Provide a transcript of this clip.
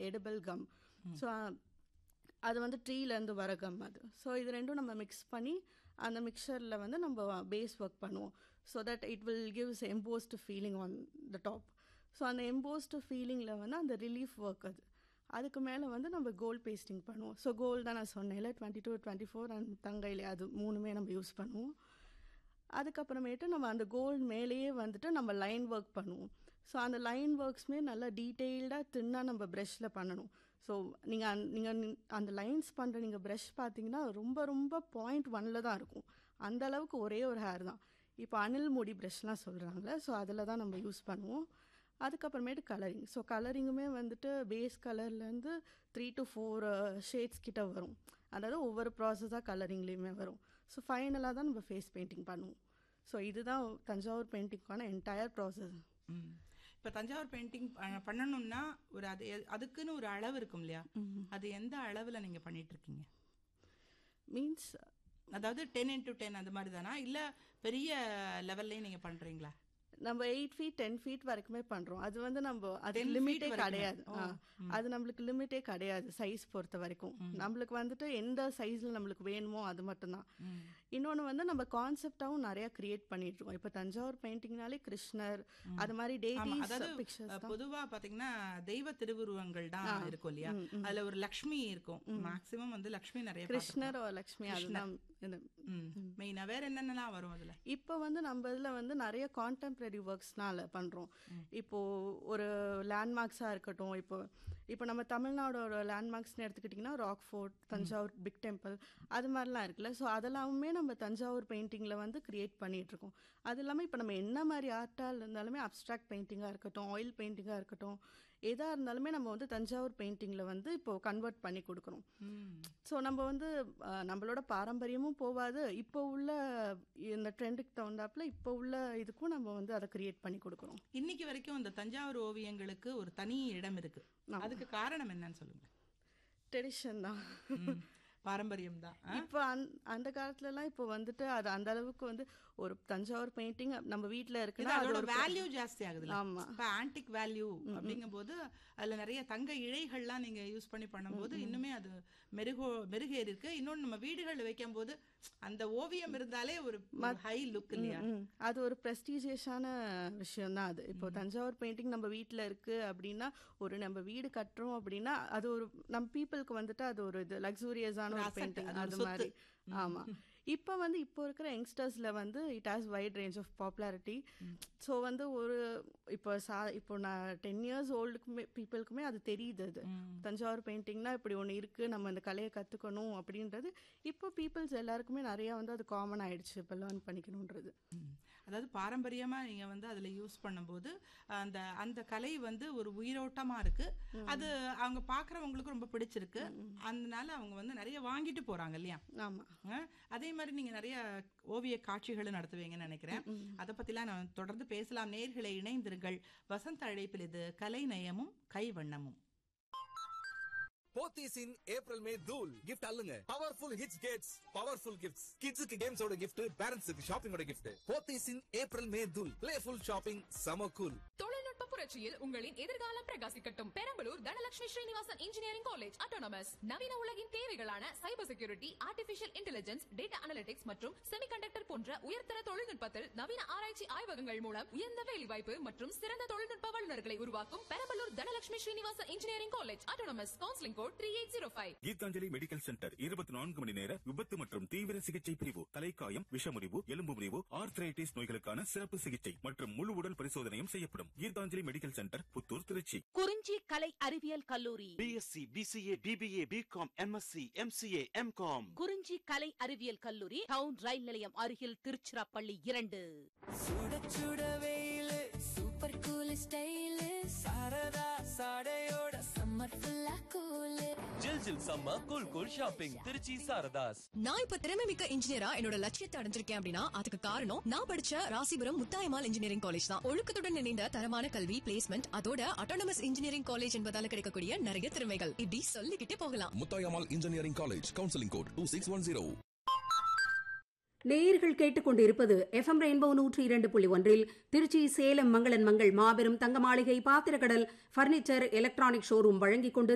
Edible come so அது வந்து ட்ரீலேருந்து வர கம் அது ஸோ இது ரெண்டும் நம்ம மிக்ஸ் பண்ணி அந்த மிக்சரில் வந்து நம்ம பேஸ் ஒர்க் பண்ணுவோம் so that it will gives embossed feeling on the top so அந்த எம்போஸ்டு ஃபீலிங்கில் வந்து அந்த ரிலீஃப் ஒர்க் அது அதுக்கு மேலே வந்து நம்ம கோல்ட் பேஸ்டிங் பண்ணுவோம் ஸோ கோல்டு தான் நான் சொன்னேன்ல twenty two twenty four and தங்கையிலே அது மூணுமே நம்ம யூஸ் பண்ணுவோம் அதுக்கப்புறமேட்டு நம்ம அந்த கோல்டு மேலேயே வந்துட்டு நம்ம லைன் ஒர்க் பண்ணுவோம் ஸோ அந்த லைன் ஒர்க்ஸ்மே நல்லா டீட்டெயில்டாக தின்னாக நம்ம ப்ரஷ்ஷில் பண்ணணும் ஸோ நீங்கள் அந் நீங்கள் அந்த லைன்ஸ் பண்ணுற நீங்கள் ப்ரஷ் பார்த்தீங்கன்னா ரொம்ப ரொம்ப பாயிண்ட் ஒனில் தான் இருக்கும் அந்த அளவுக்கு ஒரே ஒரு ஹேர் தான் இப்போ அணில் முடி ப்ரஷ்லாம் சொல்கிறாங்களே ஸோ அதில் தான் நம்ம யூஸ் பண்ணுவோம் அதுக்கப்புறமேட்டு கலரிங் ஸோ கலரிங்குமே வந்துட்டு பேஸ் கலர்லேருந்து த்ரீ டு ஃபோர் ஷேட்ஸ் கிட்ட வரும் அதாவது ஒவ்வொரு ப்ராசஸாக கலரிங்லேயுமே வரும் ஸோ ஃபைனலாக தான் நம்ம ஃபேஸ் பெயிண்டிங் பண்ணுவோம் ஸோ இதுதான் தஞ்சாவூர் பெயிண்டிங்க்கான என்டையர் ப்ராசஸ் ம். இப்ப தஞ்சாவூர் பெயிண்டிங் பண்ணணும்னா ஒரு அது எ- அதுக்குன்னு ஒரு அளவு இருக்கும் இல்லையா அது எந்த அளவுல நீங்க பண்ணிட்டு இருக்கீங்க மீன்ஸ் அதாவது டென் இன்டூ டென் அந்த மாதிரி தானா இல்ல பெரிய லெவல்லயே நீங்க பண்றீங்களா நம்ம எயிட் ஃபீட் டென் ஃபீட் வரைக்குமே பண்ணுறோம் அது வந்து நம்ம அது 10 feet லிமிட்டே வரைக்குமே? கிடையாது ஆ. அது நம்மளுக்கு லிமிட்டே கிடையாது சைஸ் பொறுத்த வரைக்கும் நம்மளுக்கு வந்துட்டு எந்த சைஸில் நம்மளுக்கு வேணுமோ அது மட்டும்தான் இன்னொன்று வந்து நம்ம கான்செப்டாகவும் நிறைய கிரியேட் பண்ணிட்டு இருக்கோம் இப்போ தஞ்சாவூர் பெயிண்டிங்னாலே கிருஷ்ணர் அது மாதிரி ஆமா டெய்லி அதாவது பிக்சர்ஸ் அஹ், பொதுவா பாத்தீங்கன்னா தெய்வ திருவுருவங்கள் தான் இருக்கும் இல்லையா அதுல ஒரு லக்ஷ்மி இருக்கும் மேக்சிமம் வந்து லக்ஷ்மி நிறைய கிருஷ்ணர் or லக்ஷ்மி அதுதான் இது மெயினா வேற என்னென்னலாம் வரும் அதுல இப்போ வந்து நம்ம இதில் வந்து நிறைய கான்டெம்பரரி ஒர்க்ஸ்னால பண்ணுறோம் இப்போ ஒரு லேண்ட்மார்க்ஸாக இருக்கட்டும் இப்போ இப்போ நம்ம தமிழ்நாடோட லேண்ட்மார்க்ஸ்னு எடுத்துக்கிட்டிங்கன்னா Rock Fort Thanjavur big temple அது மாதிரிலாம் இருக்குல்ல ஸோ அதெல்லாமே நம்ம தஞ்சாவூர் பெயிண்டிங்கில் வந்து கிரியேட் பண்ணிட்டு இருக்கோம் அது இல்லாமல் இப்போ நம்ம என்ன மாதிரி ஆர்ட்டாக இருந்தாலுமே அப்ட்ராக்ட் பெயிண்டிங்காக இருக்கட்டும் ஆயில் பெயிண்டிங்காக இருக்கட்டும் எதாக இருந்தாலுமே நம்ம வந்து தஞ்சாவூர் பெயிண்டிங்கில் வந்து இப்போ கன்வெர்ட் பண்ணி கொடுக்குறோம் ஸோ நம்ம வந்து அஹ், நம்மளோட பாரம்பரியமும் போகாது இப்போ உள்ள இந்த ட்ரெண்டுக்கு தகுந்தாப்புல இப்போ உள்ள இதுக்கும் நம்ம வந்து அதை கிரியேட் பண்ணி கொடுக்குறோம் இன்னைக்கு வரைக்கும் இந்த தஞ்சாவூர் ஓவியங்களுக்கு ஒரு தனி இடம் இருக்கு அதுக்கு காரணம் என்னன்னு சொல்லுங்க ட்ரெடிஷன் தான் ம். பாரம்பரியம் தான் இப்போ அந் அந்த காலத்துலலாம் இப்போ வந்துட்டு அது அந்த அளவுக்கு வந்து ஒரு தஞ்சாவூர் பெயிண்டிங் நம்ம வீட்டில் இருக்குன்னா அது அதோட ஒரு வேல்யூ ஜாஸ்தி ஆகுதுல்ல ஆமா. இப்ப ஆன்டிக் வேல்யூ அப்படிங்கும்போது அதுல நிறைய தங்க இழைகள்லாம் நீங்க யூஸ் பண்ணி பண்ணும்போது இன்னுமே அது மெருகோ மெருகேறி இருக்கு இன்னொன்னு நம்ம வீடுகள்ல வைக்கும் போது அந்த ஓவியம் இருந்தாலே ஒரு ஹை லுக் இல்லையா ம், அது ஒரு ப்ரெஸ்டீஜியஸான விஷயம் தான் அது இப்போ தஞ்சாவூர் பெயிண்டிங் நம்ம வீட்டில் இருக்கு அப்படின்னா ஒரு நம்ம வீடு கட்டுறோம் அப்படின்னா அது ஒரு நம்ம பீப்புளுக்கு வந்துட்டு அது ஒரு இது லக்ஸூரியஸான ஒரு asset, பெயிண்டிங் அது ஒரு அது சொத்து. மாதிரி ஆமா இப்போ வந்து இப்போ இருக்கிற யங்ஸ்டர்ஸில் வந்து it has wide range of popularity so வந்து ஒரு இப்போ சா இப்போ நான் டென் இயர்ஸ் ஓல்டுக்குமே பீப்புளுக்குமே அது தெரியுது அது தஞ்சாவூர் பெயிண்டிங்னா இப்படி ஒன்று இருக்குது நம்ம இந்த கலையை கற்றுக்கணும் அப்படின்றது இப்போ பீப்புள்ஸ் எல்லாருக்குமே நிறையா வந்து அது காமன் ஆயிடுச்சு இப்போ லேர்ன் பண்ணிக்கணுன்றது ம். அதாவது பாரம்பரியமா நீங்க வந்து அதுல யூஸ் பண்ணும்போது அந்த அந்த கலை வந்து ஒரு உயிரோட்டமா இருக்கு அது அவங்க பாக்குறவங்களுக்கு ரொம்ப பிடிச்சிருக்கு அதனால அவங்க வந்து நிறைய வாங்கிட்டு போறாங்க இல்லையா ஆமாம் அஹ், அதே மாதிரி நீங்க நிறைய ஓவிய காட்சிகளும் நடத்துவீங்கன்னு நினைக்கிறேன் அதை பத்திலாம் நான் தொடர்ந்து பேசலாம் நேர்களை இணைந்திருங்கள் வசந்த அழைப்பில் இது கலை நயமும் கைவண்ணமும் போத்தீஸ் இன் ஏப்ரல் மே தூல் கிஃப்ட் அல்லுங்க powerful hits gets powerful gifts கிட்ஸுக்கு கேம்ஸோட கிஃப்ட் பேரண்ட்ஸுக்கு ஷாப்பிங்கோட கிஃப்ட் போத்தீஸ் இன் ஏப்ரல் மே தூல் பிளேஃபுல் ஷாப்பிங் சம கூல் தொழில்நுட்ப புரட்சியில் உங்களின் எதிர்காலம் பிரகாசிக்கட்டும் Perambalur Dhanalakshmi Srinivasan engineering college autonomous நவீன உலகின் தேவைகளான cyber security artificial intelligence data analytics மற்றும் செமிகண்டக்டர் போன்ற உயர்தர தொழில்நுட்பத்தில் நவீன ஆராய்ச்சி ஆய்வகங்கள் மூலம் உயர்ந்த வேலைவாய்ப்பு மற்றும் சிறந்த தொழில்நுட்ப வல்லுநர்களை உருவாக்கும் Perambalur Dhanalakshmi Srinivasan engineering college autonomous counselling code three eight zero five Geethanjali medical centre இருபத்தி நான்கு மணி நேர விபத்து மற்றும் தீவிர சிகிச்சை பிரிவு தலைக்காயம் விஷமுறிவு எலும்பு முறிவு ஆர்த்ரைட்டிஸ் நோய்களுக்கான சிறப்பு சிகிச்சை மற்றும் முழு உடல் பரிசோதனையும் செய்யப்படும் கீதாஞ்சலி மெடிக்கல் சென்டர் புத்தூர் திருச்சி குறிஞ்சி கலை அறிவியல் கல்லூரி BSc BCA BBA BCom MSc MCA MCom Kurinji கலை அறிவியல் கல்லூரி டவுன் ரயில் நிலையம் அருகில் திருச்சிராப்பள்ளி இரண்டு சுட சுட வெயிலு சூப்பர் கூல் ஸ்டைலு சாரதா சாடையோட சம்மர் ஃபுல்லா கூலு ஜில் ஜில் சம்ம cool cool shopping Trichy Saradhas நான் இப்ப திறமை மிக்க இன்ஜினியரா என்னோட லட்சியத்தை அடைஞ்சிருக்கேன் அப்படின்னா அதுக்கு காரணம் நான் படிச்ச ராசிபுரம் முத்தாயமால் இன்ஜினியரிங் காலேஜ் தான் ஒழுக்கத்துடன் இணைந்த தரமான கல்வி பிளேஸ்மெண்ட் அதோட அட்டானமஸ் இன்ஜினியரிங் காலேஜ் என்பதால கிடைக்கக்கூடிய நிறைய திறமைகள் இப்படி சொல்லிக்கிட்டே போகலாம் Muthayammal engineering college counselling code two six one zero நேயர்கள் கேட்டுக்கொண்டிருப்பது எஃப்எம் ரெயின்போ நூற்றி இரண்டு புள்ளி ஒன்றில் திருச்சி சேலம் மங்களன் மங்கள் மாபெரும் தங்க மாளிகை பாத்திரக்கடல் பர்னிச்சர் எலக்ட்ரானிக் ஷோரூம் வழங்கிக் கொண்டு